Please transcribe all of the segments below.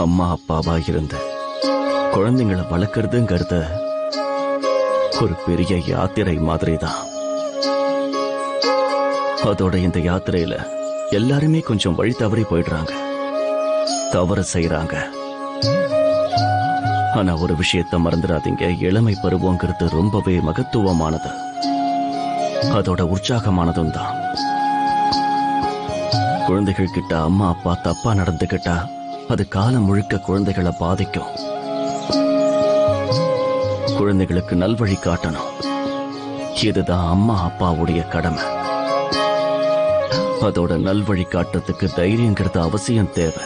அம்மா அப்பாவா இருந்து குழந்தைங்களை வளர்க்கறதுங்கிறது ஒரு பெரிய யாத்திரை மாதிரி தான் அதோட இந்த யாத்திரையில எல்லாருமே கொஞ்சம் வழி தவறி போயிடுறாங்க தவறு செய்யறாங்க ஆனா ஒரு விஷயத்த மறந்துடாதீங்க இளமை பருவங்கிறது ரொம்பவே மகத்துவமானது அதோட உற்சாகமானதும் தான் குழந்தைகள் கிட்ட அம்மா அப்பா தப்பா நடந்துகிட்டா அது காலம் முழுக்க குழந்தைகளை பாதிக்கும் குழந்தைகளுக்கு நல்வழி காட்டணும் இதுதான் அம்மா அப்பாவுடைய கடமை அதோட நல்வழி காட்டுறதுக்கு தைரியங்கிறது அவசியம் தேவை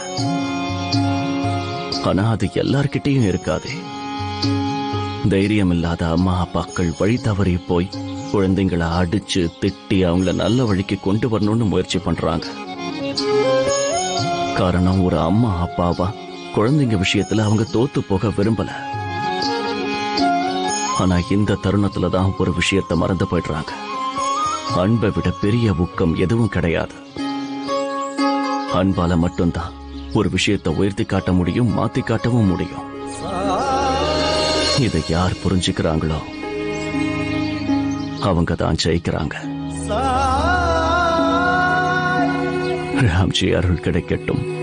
ஆனா அது எல்லார்கிட்டயும் இருக்காதே தைரியம் இல்லாத அம்மா அப்பாக்கள் வழி தவறி போய் குழந்தைங்களை அடிச்சு திட்டி அவங்கள நல்ல வழிக்கு கொண்டு வரணும்னு முயற்சி பண்றாங்க காரணம் ஒரு அம்மா அப்பாவா குழந்தைங்க விஷயத்துல அவங்க தோத்து போக விரும்பல ஆனா இந்த தருணத்துல தான் ஒரு விஷயத்த மறந்து போயிடுறாங்க அன்பை விட பெரிய ஊக்கம் எதுவும் கிடையாது அன்பால மட்டும்தான் ஒரு விஷயத்தை உயர்த்தி காட்ட முடியும் மாத்தி காட்டவும் முடியும் இதை யார் புரிஞ்சுக்கிறாங்களோ அவங்க தான் ஜெயிக்கிறாங்க ராம்ஜி அருள் கிடைக்கட்டும்